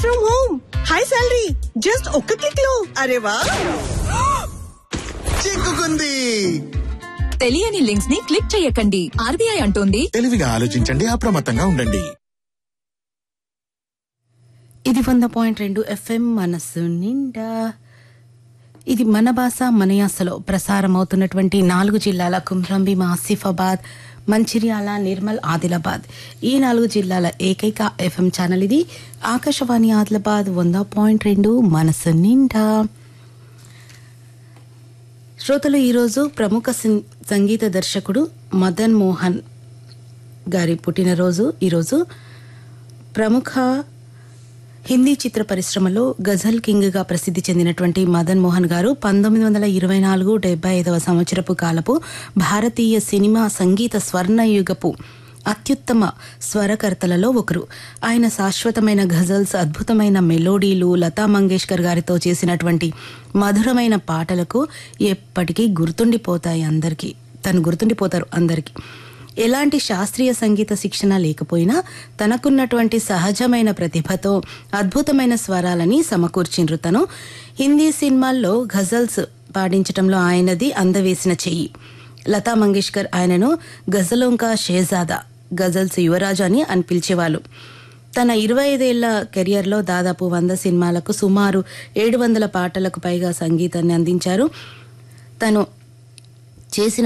from home high salary just ఒక్క click లో అరే వా చిక్కుకుంది తెలియని లింక్స్ ని క్లిక్ చేయకండి ఆర్బీఐ అంటోంది తెలివిగా ఆలోచించండి అప్రమత్తంగా ఉండండి ఇది వంద పాయింట్ రెండు ఎఫ్ఎం మనస్సు నిండా ఇది మన భాష మన యాసలో ప్రసారం అవుతున్నటువంటి నాలుగు జిల్లాల కుమ్రంభీం ఆసిఫాబాద్ మంచిర్యాల నిర్మల్ ఆదిలాబాద్ ఈ నాలుగు జిల్లాల ఏకైక ఎఫ్ఎం ఛానల్ ఇది ఆకాశవాణి ఆదిలాబాద్ వంద పాయింట్ రెండు మనసు నిండా శ్రోతలు ఈరోజు ప్రముఖ సం- సంగీత దర్శకుడు మదన్ మోహన్ గారి పుట్టినరోజు ఈరోజు ప్రముఖ హిందీ చిత్ర పరిశ్రమలో గజల్ కింగ్ గా ప్రసిద్ధి చెందినటువంటి మదన్ మోహన్ గారు పంతొమ్మిది వందల ఇరవై నాలుగు డెబ్బై ఐదవ సంవత్సరపు కాలపు భారతీయ సినిమా సంగీత స్వర్ణయుగపు అత్యుత్తమ స్వరకర్తలలో ఒకరు ఆయన శాశ్వతమైన గజల్స్ అద్భుతమైన మెలోడీలు లతా మంగేష్కర్ గారితో చేసినటువంటి మధురమైన పాటలకు ఎప్పటికీ గుర్తుండిపోతాయి అందరికీ తను గుర్తుండిపోతారు అందరికీ ఎలాంటి శాస్త్రీయ సంగీత శిక్షణ లేకపోయినా తనకున్నటువంటి సహజమైన ప్రతిభతో అద్భుతమైన స్వరాలని సమకూర్చిండ్రు తను హిందీ సినిమాల్లో గజల్స్ పాడించటంలో ఆయనది అందవేసిన చెయ్యి లతా మంగేష్కర్ ఆయనను గజలోంకా షేజాదా గజల్స్ యువరాజు అని అని పిలిచేవాళ్ళు తన ఇరవై ఐదేళ్ల కెరియర్లో దాదాపు వంద సినిమాలకు సుమారు ఏడు వందల పాటలకు పైగా సంగీతాన్ని అందించారు తను చేసిన